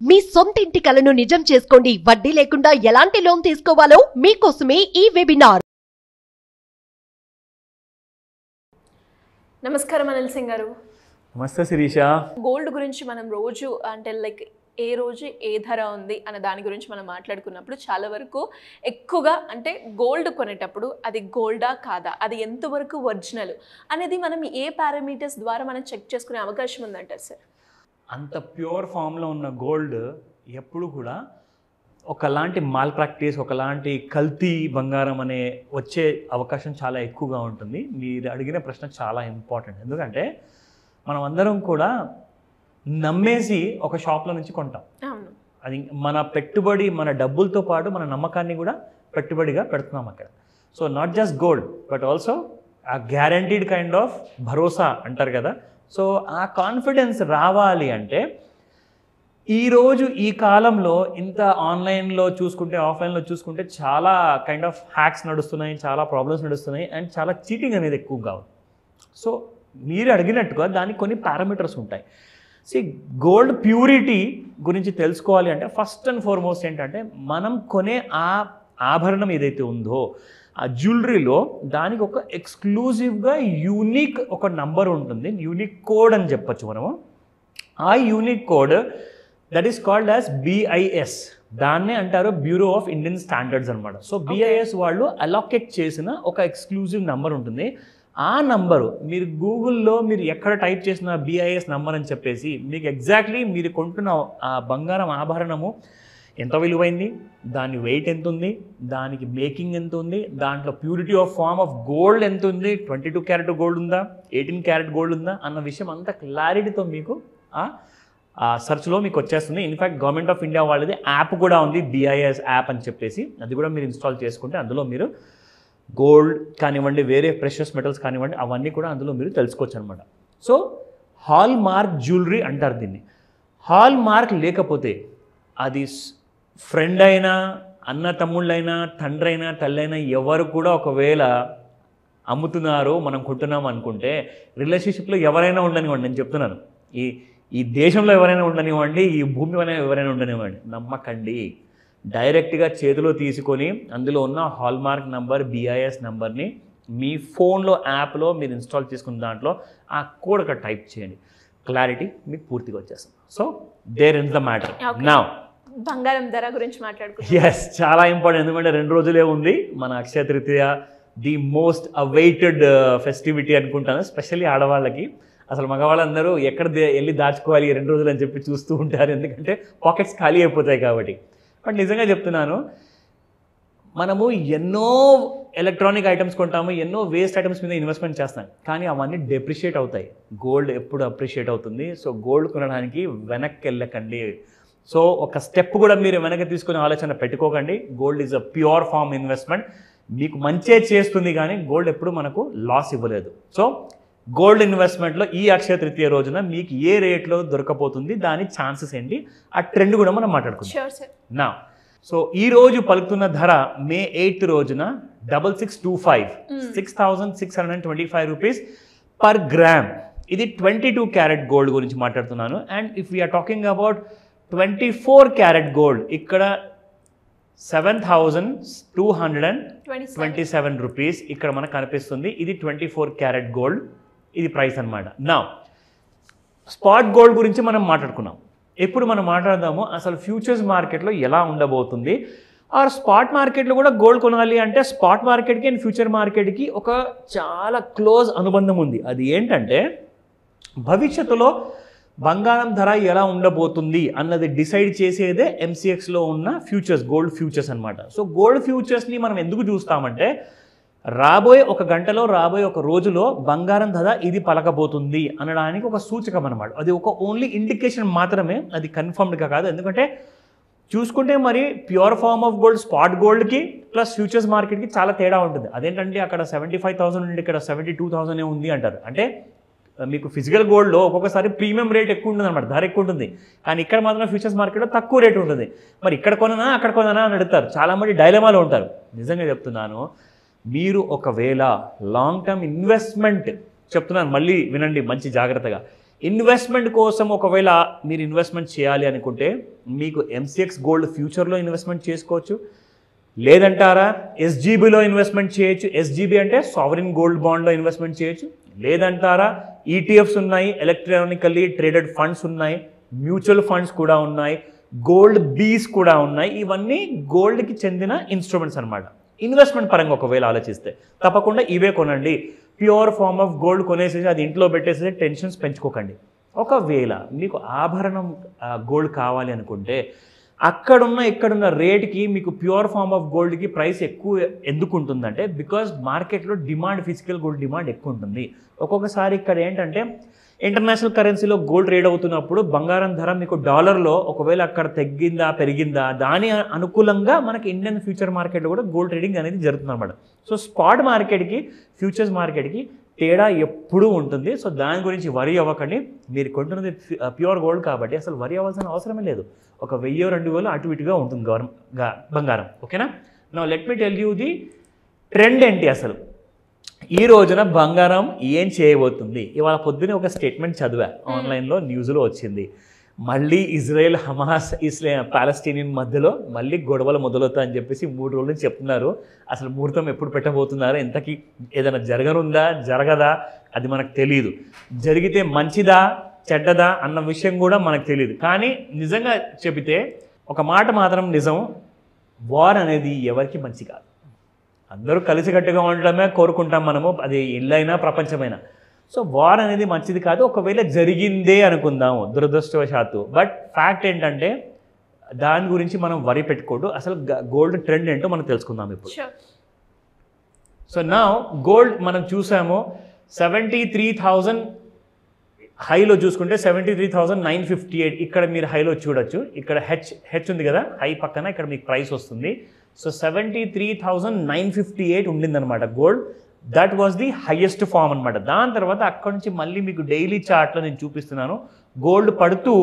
మీ సొంత ఇంటి కలను నిజం చేసుకోండి వడ్డీ లేకుండా ఎలాంటి లోన్ తీసుకోవాలో మీకోసమే ఈ వెబినార్ నమస్కారం అనిల్ సింగ్ గారు నమస్తే శిరీష గోల్డ్ గురించి మనం రోజు అంటే లైక్ ఏ రోజు ఏ ధర ఉంది అనే దాని గురించి మనం మాట్లాడుకున్నప్పుడు చాలా వరకు ఎక్కువగా అంటే గోల్డ్ కొనేటప్పుడు అది గోల్డా కాదా అది ఎంతవరకు ఒరిజినల్ అనేది మనం ఏ పారామీటర్స్ ద్వారా మనం చెక్ చేసుకునే అవకాశం ఉందంటారు సార్ అంత ప్యూర్ ఫామ్లో ఉన్న గోల్డ్ ఎప్పుడు కూడా ఒకలాంటి మాల్ ప్రాక్టీస్ ఒకలాంటి కల్తీ బంగారం అనే వచ్చే అవకాశం చాలా ఎక్కువగా ఉంటుంది మీరు అడిగిన ప్రశ్న చాలా ఇంపార్టెంట్ ఎందుకంటే మనం అందరం కూడా నమ్మేసి ఒక షాప్లో నుంచి కొంటాం అవును అది మన పెట్టుబడి మన డబ్బులతో పాటు మన నమ్మకాన్ని కూడా పెట్టుబడిగా పెడుతున్నాం అక్కడ so not just gold but also uh guaranteed kind of భరోసా అంటారు కదా సో ఆ కాన్ఫిడెన్స్ రావాలి అంటే ఈరోజు ఈ కాలంలో ఇంత ఆన్లైన్లో చూసుకుంటే ఆఫ్లైన్లో చూసుకుంటే చాలా కైండ్ ఆఫ్ హ్యాక్స్ నడుస్తున్నాయి చాలా ప్రాబ్లమ్స్ నడుస్తున్నాయి అండ్ చాలా చీటింగ్ అనేది ఎక్కువగా ఉంది సో మీరు అడిగినట్టుగా దానికి కొన్ని పారామీటర్స్ ఉంటాయి సి గోల్డ్ ప్యూరిటీ గురించి తెలుసుకోవాలి అంటే ఫస్ట్ అండ్ ఫార్మోస్ట్ ఏంటంటే మనం కొనే ఆ ఆభరణం ఏదైతే ఉందో ఆ జ్యువెలరీలో దానికి ఒక ఎక్స్క్లూజివ్గా యూనిక్ ఒక నంబర్ ఉంటుంది యూనిక్ కోడ్ అని చెప్పొచ్చు మనము ఆ unique code that is called as BIS దాన్నే అంటారు బ్యూరో ఆఫ్ ఇండియన్ స్టాండర్డ్స్ అనమాట సో బిఐఎస్ వాళ్ళు అలాకేట్ చేసిన ఒక ఎక్స్క్లూజివ్ నంబర్ ఉంటుంది ఆ నంబరు మీరు గూగుల్లో మీరు ఎక్కడ టైప్ చేసిన బిఐఎస్ నంబర్ అని చెప్పేసి మీకు ఎగ్జాక్ట్లీ మీరు కొంటున్న ఆ బంగారం ఆభరణము ఎంత విలువైంది దాని వెయిట్ ఎంత ఉంది దానికి మేకింగ్ ఎంత ఉంది దాంట్లో purity of form of gold ఎంత ఉంది ట్వంటీ టూ క్యారెట్ గోల్డ్ ఉందా ఎయిటీన్ క్యారెట్ గోల్డ్ ఉందా అన్న విషయం అంత క్లారిటీతో మీకు ఆ ఆ సెర్చ్లో మీకు వచ్చేస్తుంది ఇన్ఫ్యాక్ట్ గవర్నమెంట్ ఆఫ్ ఇండియా వాళ్ళది యాప్ కూడా ఉంది బిఐఎస్ యాప్ అని చెప్పేసి అది కూడా మీరు ఇన్స్టాల్ చేసుకుంటే అందులో మీరు గోల్డ్ కానివ్వండి వేరే ప్రెషస్ మెటల్స్ కానివ్వండి అవన్నీ కూడా అందులో మీరు తెలుసుకోవచ్చు అనమాట సో హాల్ మార్క్ జ్యువెలరీ అంటారు దీన్ని హాల్ మార్క్ లేకపోతే అది ఫ్రెండ్ అయినా అన్న తమ్ముళ్ళైనా తండ్రి అయినా తల్లైనా ఎవరు కూడా ఒకవేళ అమ్ముతున్నారు మనం కొంటున్నాం అనుకుంటే రిలేషన్షిప్లో ఎవరైనా ఉండనివ్వండి నేను చెప్తున్నాను ఈ ఈ దేశంలో ఎవరైనా ఉండనివ్వండి ఈ భూమి పైన ఎవరైనా ఉండనివ్వండి నమ్మకండి డైరెక్ట్గా చేతిలో తీసుకొని అందులో ఉన్న హాల్మార్క్ నంబర్ బిఐఎస్ నంబర్ని మీ ఫోన్లో యాప్లో మీరు ఇన్స్టాల్ చేసుకున్న దాంట్లో ఆ కోడ్ అక్కడ టైప్ చేయండి క్లారిటీ మీకు పూర్తిగా వచ్చేస్తుంది so there ends the matter Okay. నా బంగారం ధర గురించి మాట్లాడుకుంటాం ఎస్ చాలా ఇంపార్టెంట్ ఎందుకంటే రెండు రోజులే ఉంది మన Akshaya Tritiya the most awaited festivity అనుకుంటాను స్పెషల్లీ ఆడవాళ్ళకి అసలు మగవాళ్ళందరూ ఎక్కడ దే- వెళ్ళి దాచుకోవాలి ఈ రెండు రోజులు అని చెప్పి చూస్తూ ఉంటారు ఎందుకంటే పాకెట్స్ ఖాళీ అయిపోతాయి కాబట్టి బట్ నిజంగా చెప్తున్నాను మనము ఎన్నో ఎలక్ట్రానిక్ ఐటమ్స్ కొంటాము ఎన్నో వేస్ట్ ఐటమ్స్ మీద ఇన్వెస్ట్మెంట్ చేస్తాం కానీ అవన్నీ డెప్రిషియేట్ అవుతాయి గోల్డ్ ఎప్పుడు అప్రిషియేట్ అవుతుంది సో గోల్డ్ కొనడానికి వెనక్కి వెళ్ళకండి సో ఒక స్టెప్ కూడా మీరు వెనక్కి తీసుకునే ఆలోచన పెట్టుకోకండి gold is a pure form investment మీకు మంచే చేస్తుంది కానీ గోల్డ్ ఎప్పుడు మనకు లాస్ ఇవ్వలేదు సో గోల్డ్ ఇన్వెస్ట్మెంట్లో ఈ అక్షయ తృతీయ రోజున మీకు ఏ రేట్లో దొరకపోతుంది దాని ఛాన్సెస్ ఏంటి ఆ ట్రెండ్ కూడా మనం మాట్లాడుకుందాం షూర్ సార్ నా సో ఈ రోజు పలుకుతున్న ధర మే ఎయిత్ రోజున double six two five six thousand six hundred and twenty five rupees per gram ఇది ట్వంటీ టూ క్యారెట్ గోల్డ్ గురించి మాట్లాడుతున్నాను and if we're talking about twenty four carat gold ఇక్కడ seven thousand two hundred and twenty twenty seven rupees ఇక్కడ మనకు కనిపిస్తుంది ఇది twenty four carat gold ఇది price అనమాట నా స్పాట్ గోల్డ్ గురించి మనం మాట్లాడుకున్నాం ఎప్పుడు మనం మాట్లాడదాము అసలు ఫ్యూచర్స్ మార్కెట్లో ఎలా ఉండబోతుంది ఆర్ స్పాట్ మార్కెట్లో కూడా గోల్డ్ కొనాలి అంటే స్పాట్ మార్కెట్కి అండ్ ఫ్యూచర్ మార్కెట్కి ఒక చాలా క్లోజ్ అనుబంధం ఉంది అది ఏంటంటే భవిష్యత్తులో బంగారం ధర ఎలా ఉండబోతుంది అన్నది డిసైడ్ చేసేదే ఎంసీఎక్స్లో ఉన్న ఫ్యూచర్స్ గోల్డ్ ఫ్యూచర్స్ అన్నమాట సో గోల్డ్ ఫ్యూచర్స్ని మనం ఎందుకు చూస్తామంటే రాబోయే ఒక గంటలో రాబోయే ఒక రోజులో బంగారం ధర ఇది పలకబోతుంది అనడానికి ఒక సూచకం అనమాట అది ఒక ఓన్లీ ఇండికేషన్ మాత్రమే అది కన్ఫర్మ్డ్గా కాదు ఎందుకంటే చూసుకుంటే మరి pure form of gold spot గోల్డ్కి ప్లస్ ఫ్యూచర్స్ మార్కెట్కి చాలా తేడా ఉంటుంది అదేంటంటే అక్కడ సెవెంటీ ఫైవ్ థౌసండ్ నుండి ఇక్కడ సెవెంటీ టూ థౌసండ్ ఉంది అంటారు అంటే మీకు ఫిజికల్ గోల్డ్లో ఒక్కొక్కసారి ప్రీమియం రేట్ ఎక్కువ ఉంటుంది అనమాట ధర ఎక్కువ ఉంటుంది కానీ ఇక్కడ మాత్రం ఫ్యూచర్స్ మార్కెట్లో తక్కువ రేట్ ఉంటుంది మరి ఇక్కడ కొననా అక్కడ కొననా అని అడుగుతారు చాలామంది డైలమాలో ఉంటారు నిజంగా చెప్తున్నాను మీరు ఒకవేళ లాంగ్ టర్మ్ ఇన్వెస్ట్మెంట్ చెప్తున్నాను మళ్ళీ వినండి మంచి జాగ్రత్తగా ఇన్వెస్ట్మెంట్ కోసం ఒకవేళ మీరు ఇన్వెస్ట్మెంట్ చేయాలి అనుకుంటే మీకు ఎంసీఎక్స్ గోల్డ్ ఫ్యూచర్లో ఇన్వెస్ట్మెంట్ చేసుకోవచ్చు లేదంటారా ఎస్జీబీలో ఇన్వెస్ట్మెంట్ చేయొచ్చు ఎస్జీబీ అంటే సావరిన్ గోల్డ్ బాండ్లో ఇన్వెస్ట్మెంట్ చేయొచ్చు లేదంటారా ఈటీఎఫ్స్ ఉన్నాయి ఎలక్ట్రానికల్లీ ట్రేడెడ్ ఫండ్స్ ఉన్నాయి మ్యూచువల్ ఫండ్స్ కూడా ఉన్నాయి గోల్డ్ బీస్ కూడా ఉన్నాయి ఇవన్నీ గోల్డ్కి చెందిన ఇన్స్ట్రుమెంట్స్ అనమాట ఇన్వెస్ట్మెంట్ పరంగా ఒకవేళ ఆలోచిస్తే తప్పకుండా ఇవే కొనండి ప్యూర్ ఫార్మ్ ఆఫ్ గోల్డ్ కొనేసేసి అది ఇంట్లో పెట్టేసి టెన్షన్స్ పెంచుకోకండి ఒకవేళ మీకు ఆభరణం గోల్డ్ కావాలి అనుకుంటే అక్కడున్న ఇక్కడున్న రేట్కి మీకు ప్యూర్ ఫార్మ్ ఆఫ్ గోల్డ్కి ప్రైస్ ఎక్కువ ఎందుకు ఉంటుందంటే బికాజ్ మార్కెట్లో డిమాండ్ ఫిజికల్ గోల్డ్ డిమాండ్ ఎక్కువ ఉంటుంది ఒక్కొక్కసారి ఇక్కడ ఏంటంటే ఇంటర్నేషనల్ కరెన్సీలో గోల్డ్ ట్రేడ్ అవుతున్నప్పుడు బంగారం ధర మీకు డాలర్లో ఒకవేళ అక్కడ తగ్గిందా పెరిగిందా దాని అనుకూలంగా మనకి ఇండియన్ ఫ్యూచర్ మార్కెట్లో కూడా గోల్డ్ ట్రేడింగ్ అనేది జరుగుతుంది అనమాట సో స్పాట్ మార్కెట్కి ఫ్యూచర్స్ మార్కెట్కి తేడా ఎప్పుడూ ఉంటుంది సో దాని గురించి వరి అవ్వకండి మీరు కొంటున్నది ప్యూర్ గోల్డ్ కాబట్టి అసలు వరి అవ్వాల్సిన అవసరమే లేదు ఒక వెయ్యి రెండు వేలు అటు ఇటుగా ఉంటుంది గవర్ గా- బంగారం ఓకేనా నా let me tell you the trend ఏంటి అసలు ఈ రోజున బంగారం ఏం చేయబోతుంది ఇవాళ పొద్దునే ఒక స్టేట్మెంట్ చదివా ఆన్లైన్లో న్యూస్లో వచ్చింది మళ్ళీ ఇజ్రాయెల్ హమాస్ ఇస్లే పాలస్తీనియన్ మధ్యలో మళ్ళీ గొడవలు మొదలవుతాయి అని చెప్పేసి మూడు రోజుల నుంచి చెప్తున్నారు అసలు ముహూర్తం ఎప్పుడు పెట్టబోతున్నారు ఇంతకీ ఏదైనా జరగనుందా జరగదా అది మనకు తెలియదు జరిగితే మంచిదా చెడ్డదా అన్న విషయం కూడా మనకు తెలియదు కానీ నిజంగా చెబితే ఒక మాట మాత్రం నిజం వార్ అనేది ఎవరికి మంచి కాదు అందరూ కలిసికట్టుగా ఉండడమే కోరుకుంటాం మనము అది ఇల్లైనా ప్రపంచమైనా సో వార్ అనేది మంచిది కాదు ఒకవేళ జరిగిందే అనుకుందాము దురదృష్టవశాత్తు బట్ ఫ్యాక్ట్ ఏంటంటే దాని గురించి మనం వరి పెట్టుకోడు అసలు గోల్డ్ ట్రెండ్ ఏంటో మనం తెలుసుకుందాం ఇప్పుడు Sure. సో నా గోల్డ్ మనం చూసాము సెవెంటీ త్రీ థౌజండ్ హైలో చూసుకుంటే seventy three thousand nine fifty eight ఇక్కడ మీరు హైలో చూడొచ్చు ఇక్కడ హెచ్ హెచ్ ఉంది కదా హై పక్కన ఇక్కడ మీకు ప్రైస్ వస్తుంది so seventy three thousand nine fifty eight ఉండిందనమాట gold that was the highest form అనమాట దాని తర్వాత అక్కడ నుంచి మళ్ళీ మీకు డైలీ చార్ట్లో నేను చూపిస్తున్నాను గోల్డ్ పడుతూ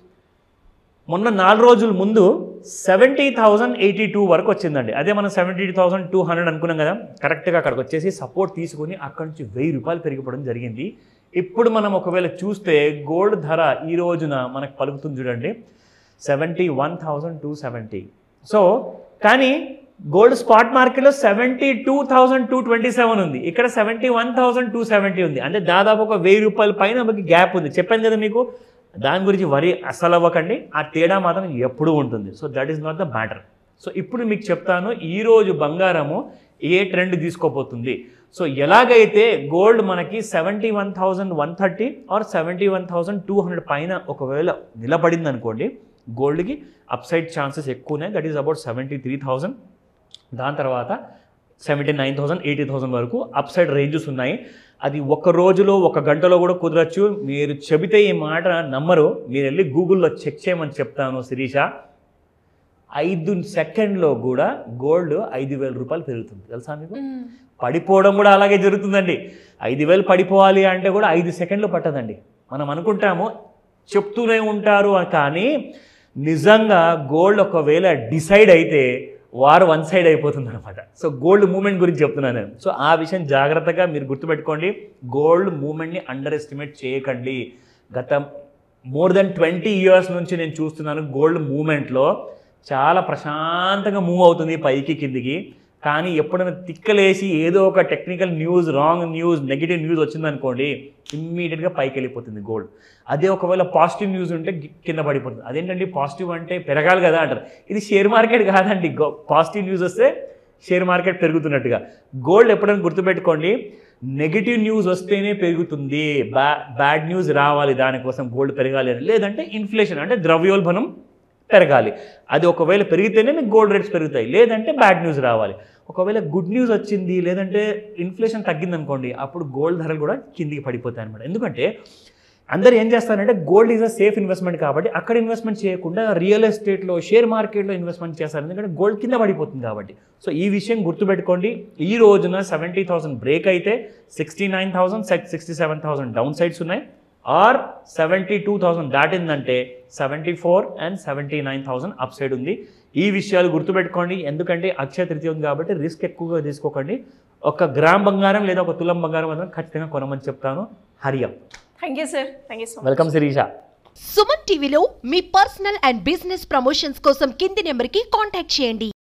మొన్న నాలుగు రోజుల ముందు సెవెంటీ థౌజండ్ ఎయిటీ టూ వరకు వచ్చిందండి అదే మనం సెవెంటీ థౌసండ్ టూ హండ్రెడ్ అనుకున్నాం కదా కరెక్ట్గా అక్కడికి వచ్చేసి సపోర్ట్ తీసుకొని అక్కడి నుంచి వెయ్యి రూపాయలు పెరిగిపోవడం జరిగింది ఇప్పుడు మనం ఒకవేళ చూస్తే గోల్డ్ ధర ఈ రోజున మనకు పలుకుతుంది చూడండి seventy one thousand two seventy so కానీ గోల్డ్ స్పాట్ మార్కెట్లో seventy two thousand two twenty seven ఉంది ఇక్కడ seventy one thousand two seventy ఉంది అంటే దాదాపు ఒక వెయ్యి రూపాయల పైన మనకి గ్యాప్ ఉంది చెప్పాను కదా మీకు దాని గురించి వరి అస్సలు అవ్వకండి ఆ తేడా మాత్రం ఎప్పుడూ ఉంటుంది so that is not the matter so ఇప్పుడు మీకు చెప్తాను ఈరోజు బంగారము ఏ ట్రెండ్ తీసుకోపోతుంది సో ఎలాగైతే గోల్డ్ మనకి seventy one thousand one thirty or seventy one thousand two hundred పైన ఒకవేళ నిలబడింది అనుకోండి గోల్డ్కి అప్సైడ్ ఛాన్సెస్ ఎక్కువ ఉన్నాయి that is about seventy three thousand దాని తర్వాత seventy nine thousand eighty thousand వరకు అప్ సైడ్ రేంజెస్ ఉన్నాయి అది ఒక రోజులో ఒక గంటలో కూడా కుదరచ్చు మీరు చెబితే ఈ మాట నమ్మరు మీరు వెళ్ళి గూగుల్లో చెక్ చేయమని చెప్తాను శిరీష ఐదు సెకండ్లో కూడా గోల్డ్ ఐదు వేల రూపాయలు పెరుగుతుంది తెలుసా మీకు Mm. పడిపోవడం కూడా అలాగే జరుగుతుందండి ఐదు వేలు పడిపోవాలి అంటే కూడా ఐదు సెకండ్లు పట్టదండి మనం అనుకుంటాము చెప్తూనే ఉంటారు అని కానీ నిజంగా గోల్డ్ ఒకవేళ డిసైడ్ అయితే వారు వన్ సైడ్ అయిపోతుంది అనమాట సో గోల్డ్ మూమెంట్ గురించి చెప్తున్నాను నేను సో ఆ విషయం జాగ్రత్తగా మీరు గుర్తుపెట్టుకోండి గోల్డ్ మూమెంట్ని అండర్ ఎస్టిమేట్ చేయకండి గత మోర్ దెన్ ట్వంటీ ఇయర్స్ నుంచి నేను చూస్తున్నాను గోల్డ్ మూమెంట్లో చాలా ప్రశాంతంగా మూవ్ అవుతుంది పైకి కిందికి కానీ ఎప్పుడైనా తిక్కలేసి ఏదో ఒక technical news wrong news negative news వచ్చిందనుకోండి ఇమ్మీడియట్గా పైకి వెళ్ళిపోతుంది గోల్డ్ అదే ఒకవేళ పాజిటివ్ న్యూస్ ఉంటే గి- కింద పడిపోతుంది అదేంటండి పాజిటివ్ అంటే పెరగాలి కదా అంటారు ఇది షేర్ మార్కెట్ కాదండి పాజిటివ్ న్యూస్ వస్తే షేర్ మార్కెట్ పెరుగుతున్నట్టుగా గోల్డ్ ఎప్పుడైనా గుర్తుపెట్టుకోండి నెగిటివ్ న్యూస్ వస్తేనే పెరుగుతుంది బ్యా బ్యాడ్ న్యూస్ రావాలి దానికోసం గోల్డ్ పెరగాలి అని లేదంటే ఇన్ఫ్లేషన్ అంటే ద్రవ్యోల్బణం పెరగాలి అది ఒకవేళ పెరిగితేనే మీకు గోల్డ్ రేట్స్ పెరుగుతాయి లేదంటే బ్యాడ్ న్యూస్ రావాలి ఒకవేళ గుడ్ న్యూస్ వచ్చింది లేదంటే ఇన్ఫ్లేషన్ తగ్గిందనుకోండి అప్పుడు గోల్డ్ ధరలు కూడా కిందికి పడిపోతాయి అనమాట ఎందుకంటే అందరు ఏం చేస్తారంటే gold is a safe investment కాబట్టి అక్కడ ఇన్వెస్ట్మెంట్ చేయకుండా రియల్ ఎస్టేట్లో షేర్ మార్కెట్లో ఇన్వెస్ట్మెంట్ చేస్తారు ఎందుకంటే గోల్డ్ కింద పడిపోతుంది కాబట్టి సో ఈ విషయం గుర్తుపెట్టుకోండి ఈ రోజున సెవెంటీ థౌసండ్ బ్రేక్ అయితే sixty nine thousand sixty seven thousand downsides ఉన్నాయి ఆర్ సెవెంటీ టూ థౌసండ్ దాటిందంటే seventy four and seventy nine thousand upside ఉంది ఈ విషయాలు గుర్తుపెట్టుకోండి ఎందుకంటే అక్షయ తృతీయ ఉంది కాబట్టి రిస్క్ ఎక్కువగా తీసుకోకండి ఒక గ్రామ్ బంగారం లేదా ఒక తులం బంగారం మాత్రం ఖచ్చితంగా కొనమని చెప్తాను హరియా thank you sir thank you so much welcome Sirisha Suman టీవీలో మీ పర్సనల్ అండ్ బిజినెస్ ప్రమోషన్స్ కోసం కింది నెంబర్కి కాంటాక్ట్ చేయండి